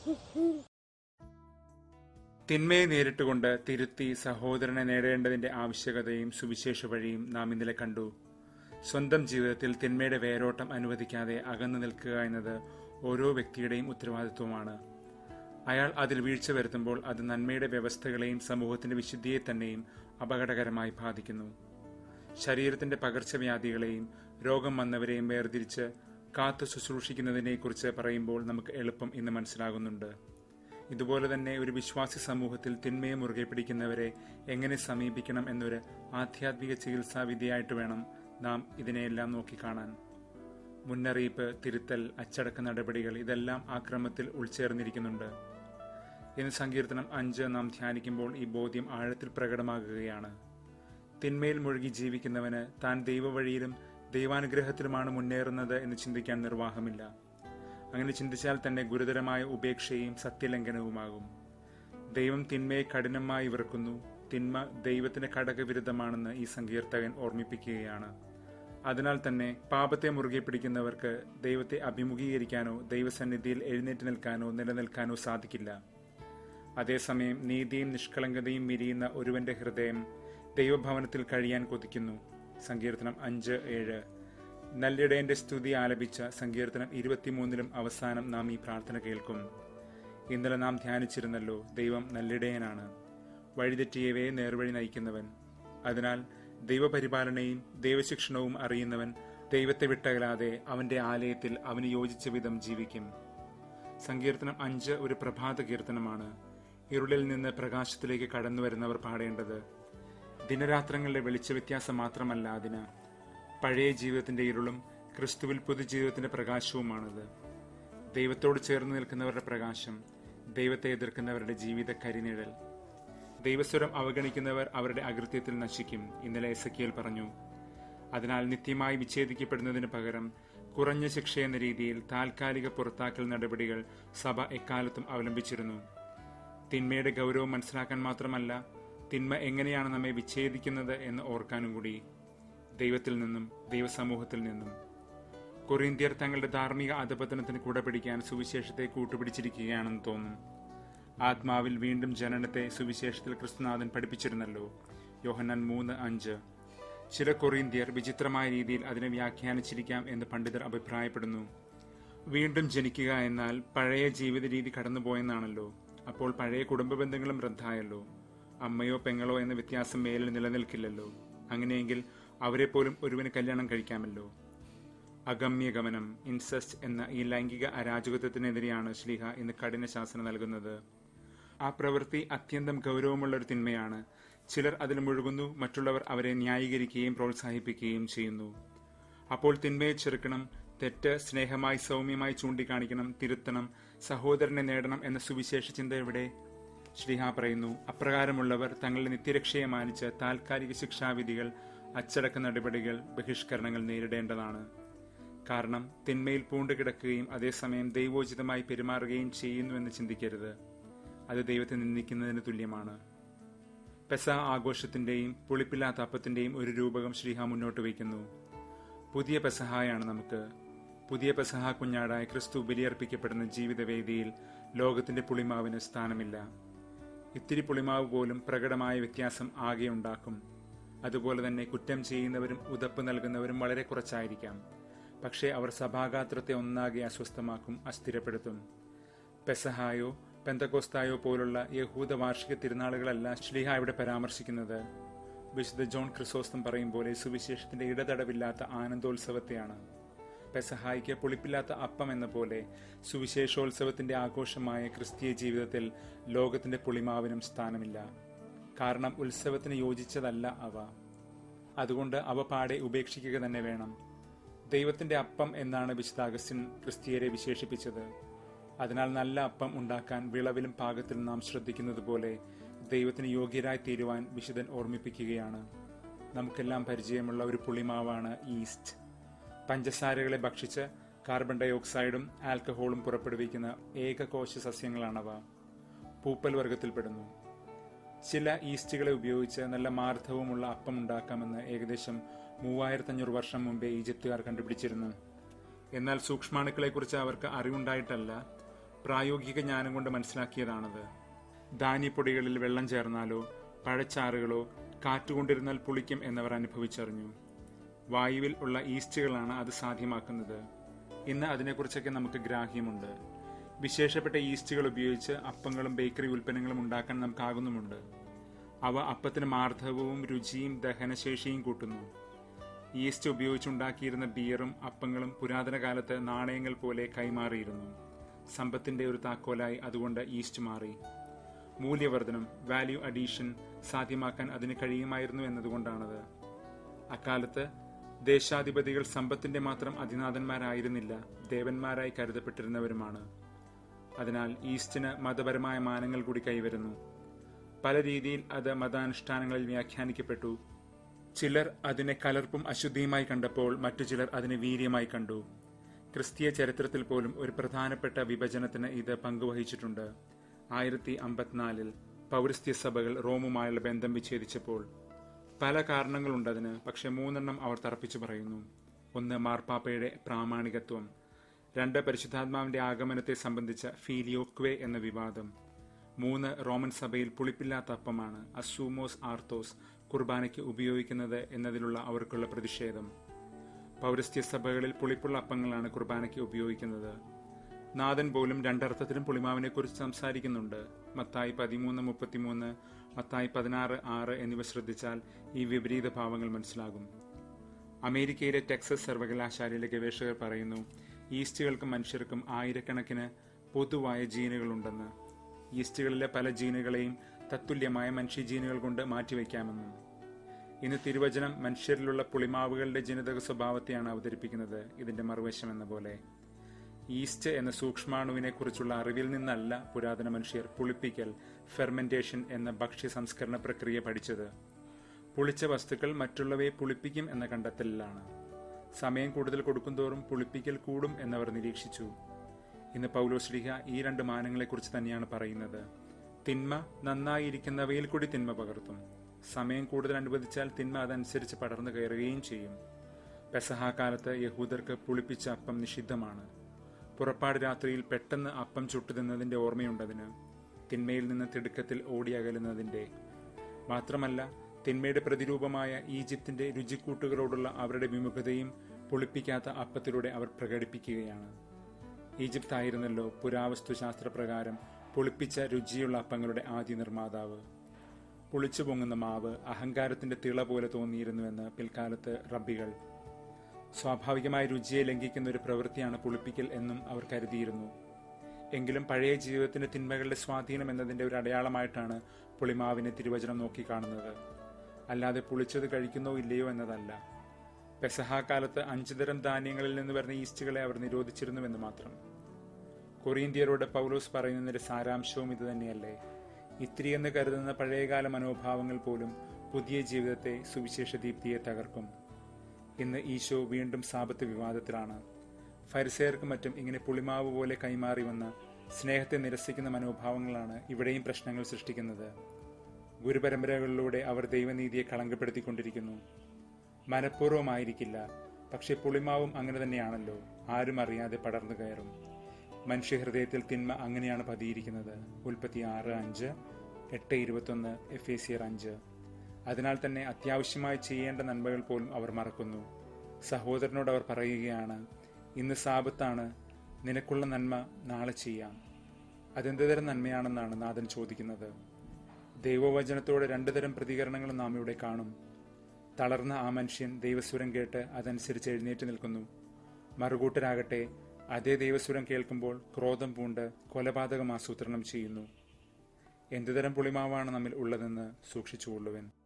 തിന്മയെ നേരിട്ടുകൊണ്ട് തിരുത്തി സഹോദരനെ നേടേണ്ടതിന്റെ ആവശ്യകതയും സുവിശേഷ വഴിയും നാം ഇന്നലെ കണ്ടു സ്വന്തം ജീവിതത്തിൽ തിന്മയുടെ വേരോട്ടം അനുവദിക്കാതെ അകന്നു നിൽക്കുക എന്നത് ഓരോ വ്യക്തിയുടെയും ഉത്തരവാദിത്വമാണ് അയാൾ അതിൽ വീഴ്ച വരുത്തുമ്പോൾ അത് നന്മയുടെ വ്യവസ്ഥകളെയും സമൂഹത്തിന്റെ വിശുദ്ധിയെ തന്നെയും അപകടകരമായി ബാധിക്കുന്നു ശരീരത്തിന്റെ പകർച്ചവ്യാധികളെയും രോഗം വന്നവരെയും വേർതിരിച്ച് കാത്തു ശുശ്രൂഷിക്കുന്നതിനെക്കുറിച്ച് പറയുമ്പോൾ നമുക്ക് എളുപ്പം ഇന്ന് മനസ്സിലാകുന്നുണ്ട് ഇതുപോലെ തന്നെ ഒരു വിശ്വാസി സമൂഹത്തിൽ തിന്മയെ മുറുകെ പിടിക്കുന്നവരെ എങ്ങനെ സമീപിക്കണം എന്നൊരു ആധ്യാത്മിക ചികിത്സാ വിധിയായിട്ട് വേണം നാം ഇതിനെയെല്ലാം നോക്കിക്കാണാൻ മുന്നറിയിപ്പ് തിരുത്തൽ അച്ചടക്ക നടപടികൾ ഇതെല്ലാം ആ ക്രമത്തിൽ ഉൾച്ചേർന്നിരിക്കുന്നുണ്ട് ഇന്ന് സങ്കീർത്തനം അഞ്ച് നാം ധ്യാനിക്കുമ്പോൾ ഈ ബോധ്യം ആഴത്തിൽ പ്രകടമാകുകയാണ് തിന്മയിൽ മുഴുകി ജീവിക്കുന്നവന് താൻ ദൈവവഴിയിലും ദൈവാനുഗ്രഹത്തിലുമാണ് മുന്നേറുന്നത് എന്ന് ചിന്തിക്കാൻ നിർവാഹമില്ല അങ്ങനെ ചിന്തിച്ചാൽ തന്നെ ഗുരുതരമായ ഉപേക്ഷയും സത്യലംഘനവുമാകും ദൈവം തിന്മയെ കഠിനമായി വെറുക്കുന്നു തിന്മ ദൈവത്തിന് ഘടകവിരുദ്ധമാണെന്ന് ഈ സങ്കീർത്തകൻ ഓർമ്മിപ്പിക്കുകയാണ് അതിനാൽ തന്നെ പാപത്തെ മുറുകെ പിടിക്കുന്നവർക്ക് ദൈവത്തെ അഭിമുഖീകരിക്കാനോ ദൈവസന്നിധിയിൽ എഴുന്നേറ്റ് നിൽക്കാനോ നിലനിൽക്കാനോ സാധിക്കില്ല അതേസമയം നീതിയും നിഷ്കളങ്കതയും മിരിയുന്ന ഒരുവന്റെ ഹൃദയം ദൈവഭവനത്തിൽ കഴിയാൻ കൊതിക്കുന്നു സങ്കീർത്തനം അഞ്ച് ഏഴ് നല്ലിടയന്റെ സ്തുതി ആലപിച്ച സങ്കീർത്തനം ഇരുപത്തിമൂന്നിലും അവസാനം നാം ഈ പ്രാർത്ഥന കേൾക്കും ഇന്നലെ നാം ധ്യാനിച്ചിരുന്നല്ലോ ദൈവം നല്ലിടയനാണ് വഴിതെറ്റിയവയെ നേർവഴി നയിക്കുന്നവൻ അതിനാൽ ദൈവപരിപാലനയും ദൈവശിക്ഷണവും അറിയുന്നവൻ ദൈവത്തെ വിട്ടകലാതെ അവന്റെ ആലയത്തിൽ അവന് യോജിച്ച വിധം ജീവിക്കും സങ്കീർത്തനം അഞ്ച് ഒരു പ്രഭാത കീർത്തനമാണ് ഇരുളിൽ നിന്ന് പ്രകാശത്തിലേക്ക് കടന്നു വരുന്നവർ പാടേണ്ടത് ദിനരാത്രങ്ങളുടെ വെളിച്ച വ്യത്യാസം മാത്രമല്ല അതിന് പഴയ ജീവിതത്തിന്റെ ഇരുളും ക്രിസ്തുവിൽ പുതുജീവിതത്തിന്റെ പ്രകാശവുമാണത് ദൈവത്തോട് ചേർന്ന് നിൽക്കുന്നവരുടെ പ്രകാശം ദൈവത്തെ എതിർക്കുന്നവരുടെ ജീവിത കരിനിഴൽ ദൈവസ്വരം അവഗണിക്കുന്നവർ അവരുടെ അകൃത്യത്തിൽ നശിക്കും ഇന്നലെ എസക്കിയൽ പറഞ്ഞു അതിനാൽ നിത്യമായി വിച്ഛേദിക്കപ്പെടുന്നതിന് പകരം കുറഞ്ഞ ശിക്ഷ എന്ന രീതിയിൽ താൽക്കാലിക പുറത്താക്കൽ നടപടികൾ സഭ എക്കാലത്തും അവലംബിച്ചിരുന്നു തിന്മയുടെ ഗൗരവം മനസ്സിലാക്കാൻ മാത്രമല്ല തിന്മ എങ്ങനെയാണ് നമ്മെ വിച്ഛേദിക്കുന്നത് എന്ന് ഓർക്കാനും കൂടി ദൈവത്തിൽ നിന്നും ദൈവസമൂഹത്തിൽ നിന്നും കൊറിന്ത്യർ തങ്ങളുടെ ധാർമ്മിക അധപതനത്തിന് കൂടെ പിടിക്കാൻ സുവിശേഷത്തെ കൂട്ടുപിടിച്ചിരിക്കുകയാണെന്ന് തോന്നും ആത്മാവിൽ വീണ്ടും ജനനത്തെ സുവിശേഷത്തിൽ ക്രിസ്തുനാഥൻ പഠിപ്പിച്ചിരുന്നല്ലോ യോഹന്നാൻ മൂന്ന് അഞ്ച് ചില കൊറിന്ത്യർ വിചിത്രമായ രീതിയിൽ അതിനെ വ്യാഖ്യാനിച്ചിരിക്കാം എന്ന് പണ്ഡിതർ അഭിപ്രായപ്പെടുന്നു വീണ്ടും ജനിക്കുക എന്നാൽ പഴയ ജീവിത രീതി കടന്നുപോയെന്നാണല്ലോ അപ്പോൾ പഴയ കുടുംബ ബന്ധങ്ങളും റദ്ദായല്ലോ അമ്മയോ പെങ്ങളോ എന്ന വ്യത്യാസം മേലിൽ നിലനിൽക്കില്ലല്ലോ അങ്ങനെയെങ്കിൽ അവരെ പോലും ഒരുവന് കല്യാണം കഴിക്കാമല്ലോ അഗമ്യഗമനം ഇൻസെസ്റ്റ് എന്ന ഈ ലൈംഗിക അരാജകത്വത്തിനെതിരെയാണ് ശ്ലീഹ ഇന്ന് കഠിന ശാസന നൽകുന്നത് ആ പ്രവൃത്തി അത്യന്തം ഗൗരവമുള്ള ഒരു തിന്മയാണ് ചിലർ അതിൽ മുഴുകുന്നു മറ്റുള്ളവർ അവരെ ന്യായീകരിക്കുകയും പ്രോത്സാഹിപ്പിക്കുകയും ചെയ്യുന്നു അപ്പോൾ തിന്മയെ ചെറുക്കണം തെറ്റ് സ്നേഹമായി സൗമ്യമായി ചൂണ്ടിക്കാണിക്കണം തിരുത്തണം സഹോദരനെ നേടണം എന്ന സുവിശേഷ ചിന്ത എവിടെ ശ്രീഹ പറയുന്നു അപ്രകാരമുള്ളവർ തങ്ങളുടെ നിത്യരക്ഷയെ മാനിച്ച് താൽക്കാലിക ശിക്ഷാവിധികൾ അച്ചടക്ക നടപടികൾ ബഹിഷ്കരണങ്ങൾ നേരിടേണ്ടതാണ് കാരണം തിന്മയിൽ പൂണ്ടുകിടക്കുകയും അതേസമയം ദൈവോചിതമായി പെരുമാറുകയും ചെയ്യുന്നുവെന്ന് ചിന്തിക്കരുത് അത് ദൈവത്തെ നിന്ദിക്കുന്നതിന് തുല്യമാണ് പെസ ആഘോഷത്തിന്റെയും പുളിപ്പില്ലാത്ത അപ്പത്തിന്റെയും ഒരു രൂപകം ശ്രീഹ മുന്നോട്ട് വയ്ക്കുന്നു പുതിയ പെസഹായാണ് നമുക്ക് പുതിയ പെസഹ കുഞ്ഞാടായ ക്രിസ്തു ബലിയർപ്പിക്കപ്പെടുന്ന ജീവിതവേദിയിൽ ലോകത്തിന്റെ പുളിമാവിന് സ്ഥാനമില്ല ഇത്തിരി പുളിമാവ് പോലും പ്രകടമായ വ്യത്യാസം ആകെ ഉണ്ടാക്കും അതുപോലെ തന്നെ കുറ്റം ചെയ്യുന്നവരും ഉതപ്പ് നൽകുന്നവരും വളരെ കുറച്ചായിരിക്കാം പക്ഷേ അവർ സഭാഗാത്രത്തെ ഒന്നാകെ അസ്വസ്ഥമാക്കും അസ്ഥിരപ്പെടുത്തും പെസഹായോ പെന്തകോസ്തായോ പോലുള്ള യഹൂദ വാർഷിക തിരുനാളുകളല്ല ശ്ലീഹ ഇവിടെ പരാമർശിക്കുന്നത് വിശുദ്ധ ജോൺ ക്രിസോസ്തം പറയും പോലെ സുവിശേഷത്തിന്റെ ഇടതടവില്ലാത്ത ആനന്ദോത്സവത്തെയാണ് പെസഹായിക്ക് പുളിപ്പില്ലാത്ത അപ്പം എന്ന പോലെ സുവിശേഷോത്സവത്തിന്റെ ആഘോഷമായ ക്രിസ്തീയ ജീവിതത്തിൽ ലോകത്തിന്റെ പുളിമാവിനും സ്ഥാനമില്ല കാരണം ഉത്സവത്തിന് യോജിച്ചതല്ല അവ അതുകൊണ്ട് അവ പാടെ ഉപേക്ഷിക്കുക തന്നെ വേണം ദൈവത്തിന്റെ അപ്പം എന്നാണ് വിശുദ്ധ അഗസ്റ്റിൻ ക്രിസ്തീയരെ വിശേഷിപ്പിച്ചത് അതിനാൽ നല്ല അപ്പം ഉണ്ടാക്കാൻ വിളവിലും പാകത്തിലും നാം ശ്രദ്ധിക്കുന്നത് പോലെ ദൈവത്തിന് യോഗ്യരായി തീരുവാൻ വിശുദ്ധൻ ഓർമ്മിപ്പിക്കുകയാണ് നമുക്കെല്ലാം പരിചയമുള്ള ഒരു പുളിമാവാണ് ഈസ്റ്റ് പഞ്ചസാരകളെ ഭക്ഷിച്ച് കാർബൺ ഡൈ ഓക്സൈഡും ആൽക്കഹോളും പുറപ്പെടുവിക്കുന്ന ഏകകോശ സസ്യങ്ങളാണവ പൂപ്പൽ വർഗത്തിൽപ്പെടുന്നു ചില ഈസ്റ്റുകളെ ഉപയോഗിച്ച് നല്ല മാർദ്ദവുമുള്ള അപ്പം ഉണ്ടാക്കാമെന്ന് ഏകദേശം മൂവായിരത്തഞ്ഞൂറ് വർഷം മുമ്പേ ഈജിപ്തുകാർ കണ്ടുപിടിച്ചിരുന്നു എന്നാൽ സൂക്ഷ്മാണുക്കളെക്കുറിച്ച് അവർക്ക് അറിവുണ്ടായിട്ടല്ല പ്രായോഗിക ജ്ഞാനം കൊണ്ട് മനസ്സിലാക്കിയതാണത് ധാന്യപ്പൊടികളിൽ വെള്ളം ചേർന്നാലോ പഴച്ചാറുകളോ കാറ്റുകൊണ്ടിരുന്നാൽ പുളിക്കും എന്നവർ അനുഭവിച്ചറിഞ്ഞു വായുവിൽ ഉള്ള ഈസ്റ്റുകളാണ് അത് സാധ്യമാക്കുന്നത് ഇന്ന് അതിനെക്കുറിച്ചൊക്കെ നമുക്ക് ഗ്രാഹ്യമുണ്ട് വിശേഷപ്പെട്ട ഈസ്റ്റുകൾ ഉപയോഗിച്ച് അപ്പങ്ങളും ബേക്കറി ഉൽപ്പന്നങ്ങളും ഉണ്ടാക്കാൻ നമുക്കാകുന്നുമുണ്ട് അവ അപ്പത്തിന് മാർദ്ദവവും രുചിയും ദഹനശേഷിയും കൂട്ടുന്നു ഈസ്റ്റ് ഉപയോഗിച്ചുണ്ടാക്കിയിരുന്ന ബിയറും അപ്പങ്ങളും പുരാതന കാലത്ത് നാണയങ്ങൾ പോലെ കൈമാറിയിരുന്നു സമ്പത്തിന്റെ ഒരു താക്കോലായി അതുകൊണ്ട് ഈസ്റ്റ് മാറി മൂല്യവർദ്ധനം വാല്യൂ അഡീഷൻ സാധ്യമാക്കാൻ അതിന് കഴിയുമായിരുന്നു എന്നതുകൊണ്ടാണത് അക്കാലത്ത് ദേശാധിപതികൾ സമ്പത്തിന്റെ മാത്രം അധിനാഥന്മാരായിരുന്നില്ല ദേവന്മാരായി കരുതപ്പെട്ടിരുന്നവരുമാണ് അതിനാൽ ഈസ്റ്റിന് മതപരമായ മാനങ്ങൾ കൂടി കൈവരുന്നു പല രീതിയിൽ അത് മതാനുഷ്ഠാനങ്ങളിൽ വ്യാഖ്യാനിക്കപ്പെട്ടു ചിലർ അതിനെ കലർപ്പും അശുദ്ധിയുമായി കണ്ടപ്പോൾ മറ്റു ചിലർ അതിനെ വീര്യമായി കണ്ടു ക്രിസ്തീയ ചരിത്രത്തിൽ പോലും ഒരു പ്രധാനപ്പെട്ട വിഭജനത്തിന് ഇത് പങ്കുവഹിച്ചിട്ടുണ്ട് ആയിരത്തി അമ്പത്തിനാലിൽ പൗരസ്ത്യ സഭകൾ റോമുമായുള്ള ബന്ധം വിച്ഛേദിച്ചപ്പോൾ പല കാരണങ്ങളുണ്ടതിന് പക്ഷെ മൂന്നെണ്ണം അവർ തറപ്പിച്ചു പറയുന്നു ഒന്ന് മാർപ്പാപ്പയുടെ പ്രാമാണികത്വം രണ്ട് പരിശുദ്ധാത്മാവിന്റെ ആഗമനത്തെ സംബന്ധിച്ച ഫീലിയോക്വേ എന്ന വിവാദം മൂന്ന് റോമൻ സഭയിൽ പുളിപ്പില്ലാത്ത അപ്പമാണ് അസൂമോസ് ആർത്തോസ് കുർബാനയ്ക്ക് ഉപയോഗിക്കുന്നത് എന്നതിലുള്ള അവർക്കുള്ള പ്രതിഷേധം പൗരസ്ത്യ സഭകളിൽ പുളിപ്പുള്ള അപ്പങ്ങളാണ് കുർബാനയ്ക്ക് ഉപയോഗിക്കുന്നത് നാഥൻ പോലും രണ്ടർത്ഥത്തിലും പുളിമാവിനെ കുറിച്ച് സംസാരിക്കുന്നുണ്ട് മത്തായി പതിമൂന്ന് മുപ്പത്തിമൂന്ന് മത്തായി പതിനാറ് ആറ് എന്നിവ ശ്രദ്ധിച്ചാൽ ഈ വിപരീത ഭാവങ്ങൾ മനസ്സിലാകും അമേരിക്കയിലെ ടെക്സസ് സർവകലാശാലയിലെ ഗവേഷകർ പറയുന്നു ഈസ്റ്റുകൾക്കും മനുഷ്യർക്കും ആയിരക്കണക്കിന് പൊതുവായ ജീനുകളുണ്ടെന്ന് ഈസ്റ്റുകളിലെ പല ജീനുകളെയും തത്തുല്യമായ മനുഷ്യ ജീനുകൾ കൊണ്ട് മാറ്റിവെക്കാമെന്നും ഇന്ന് തിരുവചനം മനുഷ്യരിലുള്ള പുളിമാവുകളുടെ ജനിതക സ്വഭാവത്തെയാണ് അവതരിപ്പിക്കുന്നത് ഇതിന്റെ മറുവശം എന്ന പോലെ ഈസ്റ്റ് എന്ന സൂക്ഷ്മാണുവിനെ കുറിച്ചുള്ള അറിവിൽ നിന്നല്ല പുരാതന മനുഷ്യർ പുളിപ്പിക്കൽ ഫെർമെന്റേഷൻ എന്ന ഭക്ഷ്യ സംസ്കരണ പ്രക്രിയ പഠിച്ചത് പുളിച്ച വസ്തുക്കൾ മറ്റുള്ളവയെ പുളിപ്പിക്കും എന്ന കണ്ടെത്തലിലാണ് സമയം കൂടുതൽ കൊടുക്കുന്തോറും പുളിപ്പിക്കൽ കൂടും എന്നവർ നിരീക്ഷിച്ചു ഇന്ന് പൗലോശ്ലിഹ ഈ രണ്ട് മാനങ്ങളെക്കുറിച്ച് തന്നെയാണ് പറയുന്നത് തിന്മ നന്നായിരിക്കുന്നവയിൽ കൂടി തിന്മ പകർത്തും സമയം കൂടുതൽ അനുവദിച്ചാൽ തിന്മ അതനുസരിച്ച് പടർന്നു കയറുകയും ചെയ്യും പെസഹാകാലത്ത് യഹൂദർക്ക് പുളിപ്പിച്ച അപ്പം നിഷിദ്ധമാണ് പുറപ്പാട് രാത്രിയിൽ പെട്ടെന്ന് അപ്പം ചുട്ടുതിന്നതിന്റെ ഓർമ്മയുണ്ടതിന് തിന്മയിൽ നിന്ന് തിടുക്കത്തിൽ ഓടിയകലുന്നതിന്റെ മാത്രമല്ല തിന്മയുടെ പ്രതിരൂപമായ ഈജിപ്തിന്റെ രുചിക്കൂട്ടുകളോടുള്ള അവരുടെ വിമുഖതയും പുളിപ്പിക്കാത്ത അപ്പത്തിലൂടെ അവർ പ്രകടിപ്പിക്കുകയാണ് ഈജിപ്ത് ആയിരുന്നല്ലോ പുരാവസ്തുശാസ്ത്രപ്രകാരം പുളിപ്പിച്ച രുചിയുള്ള അപ്പങ്ങളുടെ ആദ്യ നിർമ്മാതാവ് പുളിച്ചു പൊങ്ങുന്ന മാവ് അഹങ്കാരത്തിന്റെ തിള പോലെ തോന്നിയിരുന്നുവെന്ന് പിൽക്കാലത്ത് റബ്ബികൾ സ്വാഭാവികമായ രുചിയെ ലംഘിക്കുന്ന ഒരു പ്രവൃത്തിയാണ് പുളിപ്പിക്കൽ എന്നും അവർ കരുതിയിരുന്നു എങ്കിലും പഴയ ജീവിതത്തിന്റെ തിന്മകളുടെ സ്വാധീനം എന്നതിന്റെ ഒരു അടയാളമായിട്ടാണ് പുളിമാവിനെ തിരുവചനം നോക്കിക്കാണുന്നത് അല്ലാതെ പുളിച്ചത് കഴിക്കുന്നോ ഇല്ലയോ എന്നതല്ല പെസഹാകാലത്ത് അഞ്ചു തരം ധാന്യങ്ങളിൽ നിന്ന് വരുന്ന ഈസ്റ്റുകളെ അവർ നിരോധിച്ചിരുന്നുവെന്ന് മാത്രം കൊറിയന്ത്യരോട് പൗലോസ് പറയുന്നതിന്റെ സാരാംശവും ഇത് തന്നെയല്ലേ ഇത്തിരി എന്ന് കരുതുന്ന പഴയകാല മനോഭാവങ്ങൾ പോലും പുതിയ ജീവിതത്തെ സുവിശേഷ ദീപ്തിയെ തകർക്കും ഇന്ന് ഈശോ വീണ്ടും സാപത്ത് വിവാദത്തിലാണ് ഫരിസേർക്കും മറ്റും ഇങ്ങനെ പുളിമാവ് പോലെ കൈമാറി വന്ന സ്നേഹത്തെ നിരസിക്കുന്ന മനോഭാവങ്ങളാണ് ഇവിടെയും പ്രശ്നങ്ങൾ സൃഷ്ടിക്കുന്നത് ഗുരുപരമ്പരകളിലൂടെ അവർ ദൈവനീതിയെ കളങ്കപ്പെടുത്തിക്കൊണ്ടിരിക്കുന്നു മനഃപൂർവ്വമായിരിക്കില്ല പക്ഷെ പുളിമാവും അങ്ങനെ തന്നെയാണല്ലോ ആരും അറിയാതെ പടർന്നു കയറും മനുഷ്യഹൃദയത്തിൽ തിന്മ അങ്ങനെയാണ് പതിയിരിക്കുന്നത് ഉൽപ്പത്തി ആറ് അഞ്ച് എട്ട് ഇരുപത്തൊന്ന് എഫ് എ സിയർ അഞ്ച് അതിനാൽ തന്നെ അത്യാവശ്യമായി ചെയ്യേണ്ട നന്മകൾ പോലും അവർ മറക്കുന്നു സഹോദരനോട് അവർ പറയുകയാണ് ഇന്ന് സാപത്താണ് നിനക്കുള്ള നന്മ നാളെ ചെയ്യാം അതെന്ത് തരം നന്മയാണെന്നാണ് നാഥൻ ചോദിക്കുന്നത് ദൈവവചനത്തോട് രണ്ടു തരം പ്രതികരണങ്ങളും നാം ഇവിടെ കാണും തളർന്ന ആ മനുഷ്യൻ ദൈവസ്വരം കേട്ട് അതനുസരിച്ച് എഴുന്നേറ്റ് നിൽക്കുന്നു മറുകൂട്ടരാകട്ടെ അതേ ദൈവസ്വരം കേൾക്കുമ്പോൾ ക്രോധം പൂണ്ട് കൊലപാതകം ആസൂത്രണം ചെയ്യുന്നു എന്തുതരം പുളിമാവാണ് നമ്മിൽ ഉള്ളതെന്ന് സൂക്ഷിച്ചുകൊള്ളുവൻ